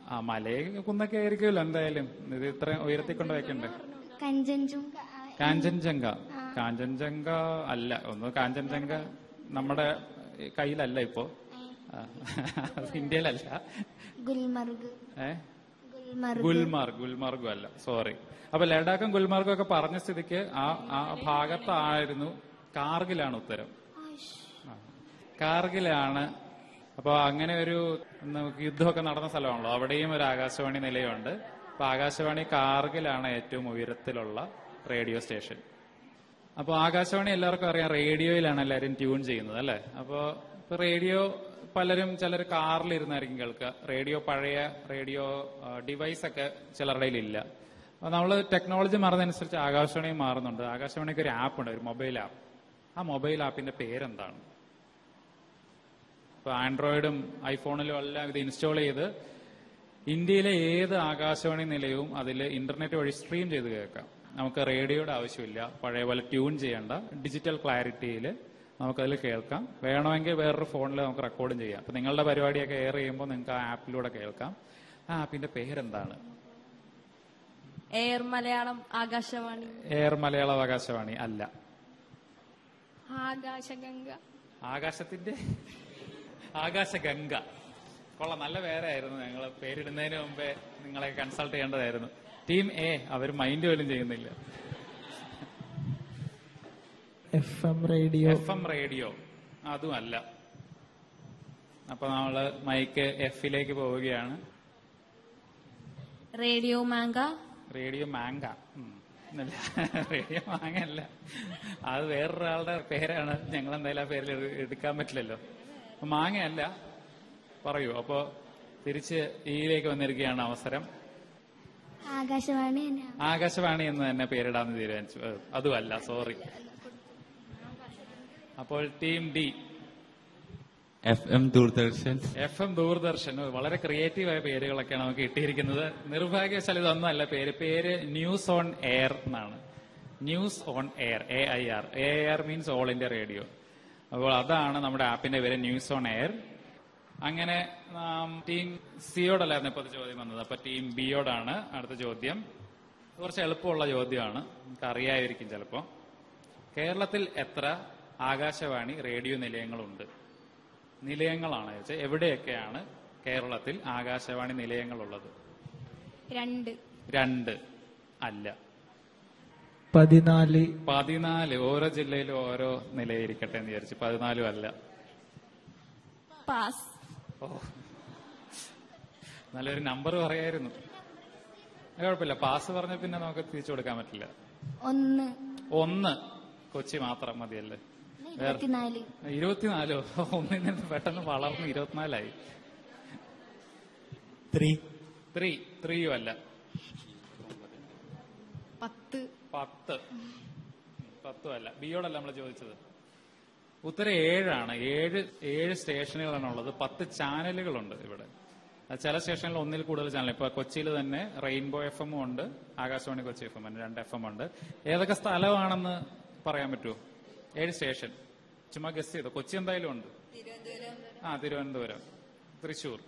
ആ മലയൊക്കെ കുന്നൊക്കെ ആയിരിക്കുമല്ലോ എന്തായാലും ഇത് ഇത്ര ഉയർത്തി കൊണ്ട് വെക്കണ്ടേ കഞ്ചഞ്ചും കാഞ്ചൻജംഗ കാഞ്ചൻജംഗ അല്ല ഒന്ന് കാഞ്ചൻജംഗ നമ്മുടെ കയ്യിലല്ല ഇപ്പോ ആ, അത് ഇന്ത്യയിലല്ല ഗുൽമർഗ് ഏ ഗുൽമർഗ് ഗുൽമാർഗ് ഗുൽമാർഗും അല്ല സോറി അപ്പൊ ലഡാക്കും ഗുൽമാർഗും ഒക്കെ പറഞ്ഞ സ്ഥിതിക്ക് ആ ആ ഭാഗത്തായിരുന്നു കാർഗിലാണ് ഉത്തരം ആ. കാർഗിലാണ് അപ്പൊ അങ്ങനെ ഒരു നമുക്ക് യുദ്ധമൊക്കെ നടന്ന സ്ഥലമാണല്ലോ അവിടെയും ഒരു ആകാശവാണി നിലയമുണ്ട് അപ്പൊ ആകാശവാണി കാർഗിലാണ് ഏറ്റവും ഉയരത്തിലുള്ള റേഡിയോ സ്റ്റേഷൻ അപ്പോൾ ആകാശവാണി എല്ലാവർക്കും അറിയാം റേഡിയോയിലാണ് എല്ലാവരും ട്യൂൺ ചെയ്യുന്നത് അല്ലെ അപ്പോൾ ഇപ്പൊ റേഡിയോ പലരും ചിലർ കാറിലിരുന്നായിരിക്കും കേൾക്കുക റേഡിയോ പഴയ റേഡിയോ ഡിവൈസ് ഒക്കെ ചിലരുടെ ഇല്ല അപ്പൊ നമ്മൾ ടെക്നോളജി മാറുന്നതനുസരിച്ച് ആകാശവാണി മാറുന്നുണ്ട് ആകാശവാണിക്ക് ഒരു ആപ്പ് ഉണ്ട് ഒരു മൊബൈൽ ആപ്പ് ആ മൊബൈൽ ആപ്പിന്റെ പേരെന്താണ് ഇപ്പൊ ആൻഡ്രോയിഡും ഐഫോണിലും എല്ലാം ഇത് ഇൻസ്റ്റാൾ ചെയ്ത് ഇന്ത്യയിലെ ഏത് ആകാശവാണി നിലയവും അതിൽ ഇന്റർനെറ്റ് വഴി സ്ട്രീം ചെയ്ത് കേൾക്കാം നമുക്ക് റേഡിയോയുടെ ആവശ്യമില്ല പഴയ പോലെ ട്യൂൺ ചെയ്യേണ്ട ഡിജിറ്റൽ ക്ലാരിറ്റിയിൽ നമുക്കതിൽ കേൾക്കാം വേണമെങ്കിൽ വേറൊരു ഫോണിൽ നമുക്ക് റെക്കോർഡും ചെയ്യാം അപ്പൊ നിങ്ങളുടെ പരിപാടിയൊക്കെ എയർ ചെയ്യുമ്പോൾ നിങ്ങൾക്ക് ആ ആപ്പിലൂടെ കേൾക്കാം ആ ആപ്പിന്റെ പേരെന്താണ് എയർ മലയാളം ആകാശവാണി എയർ മലയാളം ആകാശവാണി അല്ല ആകാശഗംഗ ആകാശത്തിന്റെ ആകാശഗംഗ കൊള്ളാം നല്ല പേരായിരുന്നു ഞങ്ങൾ പേരിടുന്നതിന് മുമ്പേ നിങ്ങളെ കൺസൾട്ട് ചെയ്യേണ്ടതായിരുന്നു ടീം എ അവർ മൈൻഡ് പോലും ചെയ്യുന്നില്ല F M radio F M radio അതും അല്ല അപ്പൊ നമ്മള് മൈക്ക് എഫിലേക്ക് പോവുകയാണ് റേഡിയോ മാങ്ക റേഡിയോ മാങ്ക ഉം. അല്ല, റേഡിയോ മാങ്ങ അല്ല അത് വേറൊരാളുടെ പേരാണ് ഞങ്ങൾ എന്തായാലും ആ പേരിൽ എടു- എടുക്കാൻ പറ്റില്ലല്ലോ അപ്പൊ മാങ്ങയല്ല പറയൂ അപ്പോ തിരിച്ച് ഈയിലേക്ക് വന്നിരിക്കുകയാണ് അവസരം ആകാശവാണി തന്നെയാണ് ആകാശവാണി എന്ന് തന്നെ പേരിടാന്ന് തീരുമാനിച്ചു ഏ, അതുമല്ല സോറി അപ്പോൾ team D F M Doordarshan F M Doordarshan ഓ, വളരെ ക്രിയേറ്റീവായ പേരുകളൊക്കെയാണ് നമുക്ക് കിട്ടിയിരിക്കുന്നത് നിർഭാഗ്യവശാൽ ഇതൊന്നുമല്ല പേര് പേര് ന്യൂസ് ഓൺ എയർ എന്നാണ് news on air A I R A R means all India radio അപ്പോൾ അതാണ് നമ്മുടെ ആപ്പിന്റെ പേര് ന്യൂസ് ഓൺ എയർ അങ്ങനെ നാം ടീം സിയോടല്ലായിരുന്നു ഇപ്പോൾ ചോദ്യം വന്നത് അപ്പൊ ടീം ബിയോടാണ് അടുത്ത ചോദ്യം കുറച്ച് എളുപ്പമുള്ള ചോദ്യമാണ് നമുക്ക് അറിയായിരിക്കും ചിലപ്പോ കേരളത്തിൽ എത്ര ആകാശവാണി റേഡിയോ നിലയങ്ങളുണ്ട് നിലയങ്ങളാണ് ചോദിച്ചത് എവിടെയൊക്കെയാണ് കേരളത്തിൽ ആകാശവാണി നിലയങ്ങളുള്ളത് രണ്ട് രണ്ട് അല്ല പതിനാല് പതിനാല് ഓരോ ജില്ലയിലും ഓരോ നിലയിരിക്കട്ടെ എന്ന് വിചാരിച്ചു പതിനാലും അല്ല പാസ് ഓ നല്ലൊരു നമ്പർ പറയായിരുന്നു അത് കുഴപ്പമില്ല പാസ് പറഞ്ഞ പിന്നെ നമുക്ക് തിരിച്ചു കൊടുക്കാൻ പറ്റില്ല ഒന്ന് ഒന്ന് കൊച്ചി മാത്രം മതിയല്ലേ വേറെ ഇരുപത്തിനാല് ഇരുപത്തിനാലോ ഒന്നിൽ നിന്ന് പെട്ടെന്ന് വളർന്ന് ഇരുപത്തിനാലായി ത്രീ ത്രീ ത്രീയും അല്ല പത്ത് പത്ത് പത്തും അല്ല ബിയോടല്ല നമ്മൾ ചോദിച്ചത് ഉത്തരം ഏഴാണ് ഏഴ് ഏഴ് സ്റ്റേഷനുകളാണ് ഉള്ളത് പത്ത് ചാനലുകളുണ്ട് ഇവിടെ അത് ചില സ്റ്റേഷനിൽ ഒന്നിൽ കൂടുതൽ ചാനൽ ഇപ്പൊ കൊച്ചിയിൽ തന്നെ റെയിൻബോ എഫ് എമ്മും ഉണ്ട് ആകാശവാണി കൊച്ചി എഫ് എം ഉണ്ട് രണ്ട് എഫ് എം ഉണ്ട് ഏതൊക്കെ സ്ഥലമാണെന്ന് പറയാൻ പറ്റുമോ ഏഴ് സ്റ്റേഷൻ ചുമ്മാ ഗസ് ചെയ്തോ കൊച്ചി എന്തായാലും ഉണ്ട് ആ തിരുവനന്തപുരം തൃശൂർ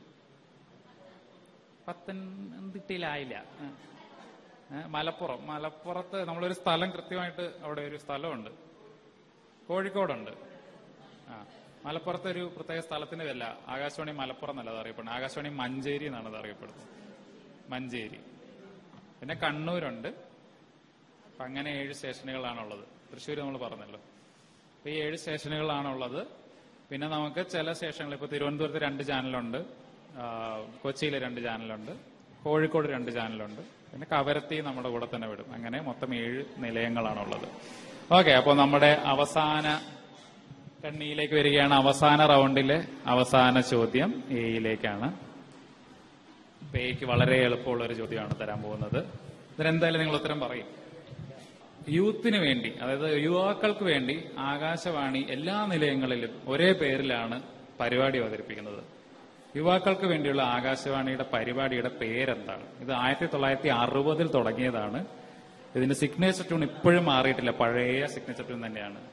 പത്തനംതിട്ടയിലായില്ല ആ. ഏ, മലപ്പുറം മലപ്പുറത്ത് നമ്മളൊരു സ്ഥലം കൃത്യമായിട്ട് അവിടെ ഒരു സ്ഥലമുണ്ട് കോഴിക്കോടുണ്ട് ആ മലപ്പുറത്ത് ഒരു പ്രത്യേക സ്ഥലത്തിന്റെ പേരല്ല ആകാശവാണി മലപ്പുറം എന്നല്ല അത് അറിയപ്പെടുന്നത് ആകാശവാണി മഞ്ചേരി എന്നാണ് അത് അറിയപ്പെടുന്നത് മഞ്ചേരി പിന്നെ കണ്ണൂരുണ്ട് അപ്പൊ അങ്ങനെ ഏഴ് സ്റ്റേഷനുകളാണുള്ളത് തൃശ്ശൂർ നമ്മൾ പറഞ്ഞല്ലോ അപ്പൊ ഈ ഏഴ് സ്റ്റേഷനുകളാണുള്ളത് പിന്നെ നമുക്ക് ചില സ്റ്റേഷനുകൾ ഇപ്പൊ തിരുവനന്തപുരത്ത് രണ്ട് ചാനലുണ്ട് ആ, കൊച്ചിയിൽ രണ്ട് ചാനലുണ്ട് കോഴിക്കോട് രണ്ട് ചാനലുണ്ട് പിന്നെ കവരത്തി നമ്മുടെ കൂടെ തന്നെ വിടും അങ്ങനെ മൊത്തം ഏഴ് നിലയങ്ങളാണുള്ളത് ഓക്കെ അപ്പോൾ നമ്മുടെ അവസാന കണ്ണിയിലേക്ക് വരികയാണ് അവസാന റൗണ്ടിലെ അവസാന ചോദ്യം എയിലേക്കാണ് അപ്പൊ എയ്ക്ക് വളരെ എളുപ്പമുള്ള ഒരു ചോദ്യമാണ് തരാൻ പോകുന്നത് ഇതിനെന്തായാലും നിങ്ങൾ ഉത്തരം പറയും യൂത്തിന് വേണ്ടി അതായത് യുവാക്കൾക്ക് വേണ്ടി ആകാശവാണി എല്ലാ നിലയങ്ങളിലും ഒരേ പേരിലാണ് പരിപാടി അവതരിപ്പിക്കുന്നത് യുവാക്കൾക്ക് വേണ്ടിയുള്ള ആകാശവാണിയുടെ പരിപാടിയുടെ പേരെന്താണ് ഇത് ആയിരത്തി തൊള്ളായിരത്തി അറുപതിൽ തുടങ്ങിയതാണ് ഇതിന്റെ സിഗ്നേച്ചർ ട്യൂൺ ഇപ്പോഴും മാറിയിട്ടില്ല പഴയ സിഗ്നേച്ചർ ട്യൂൺ തന്നെയാണ്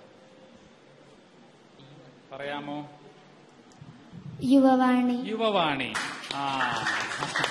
പറയാമോ യുവവാണി യുവവാണി ആ